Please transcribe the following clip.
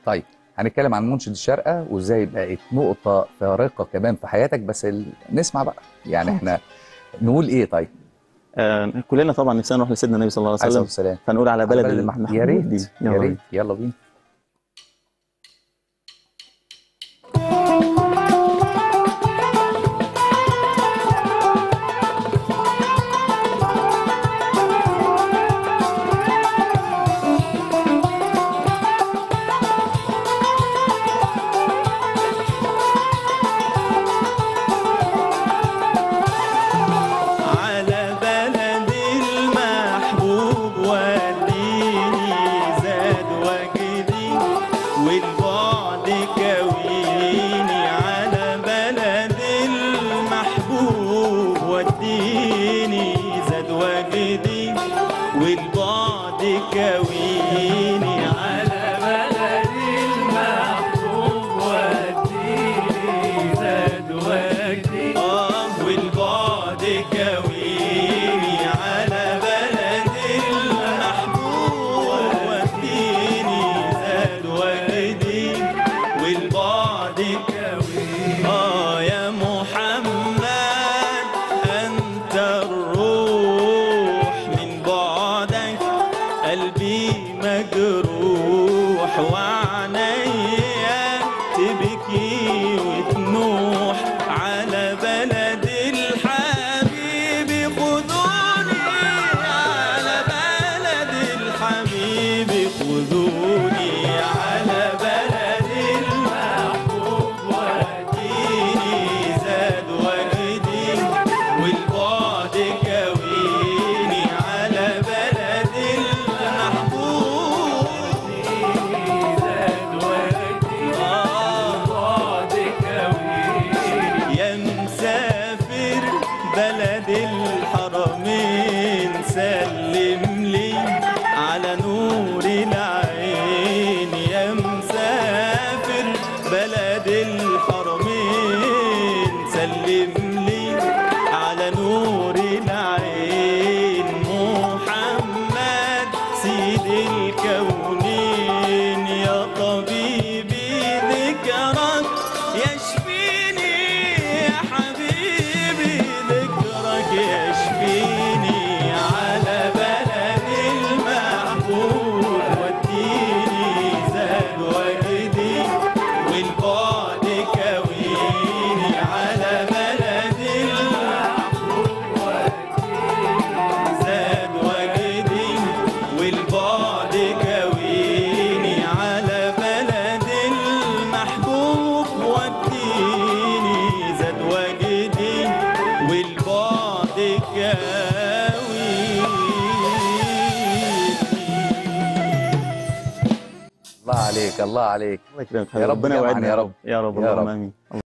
طيب هنتكلم عن منشد الشارقة وازاي بقت نقطة فارقة كمان في حياتك بس ال... نسمع بقى يعني احنا نقول ايه طيب آه كلنا طبعا نفسنا نروح لسيدنا النبي صلى الله عليه عليه الصلاة وسلم والسلام فنقول على بلد بلد المحبوب يا دي. ريت يلا يا بينا. ريت يلا بينا على بلد المحبوب وديني زاد وجدي والبعد كويني على بلد المحبوب وديني زاد وجدي والبعد كويني على بلد المحبوب وديني زاد وجدي آه والبعد كويني على بلد المحبوب وديني زاد وجدي والبعد كويني آه يا محمد أنت الروح من بعدك قلبي مجروح وعنيا تبكي وتنوح على بلد الحبيب خذوني على بلد الحبيب خذوني على بلد المحبوب وديني زاد وجدي والبعد كويني على بلد المحبوب زاد وجدي والبعد كويني يا مسافر بلد الحرمين سلم لي على نور العين يا مسافر بلد الحرمين سلم لي على نور العين محمد سيد الكونين يا طبيبي ذكرك يشفيني يا حبيبي ذكرك يشفيني على بلد المحبوب وديني زاد وجدي والبعد كويني على بلد المحبوب زاد وجدي والبعد كويني على بلد المحبوب وديني زاد وجدي والبعد كويني الله عليك الله عليك الله يكرمك يا رب ربنا جمعاً يوعدنا يا رب. يا رب يا اللهم رب. امين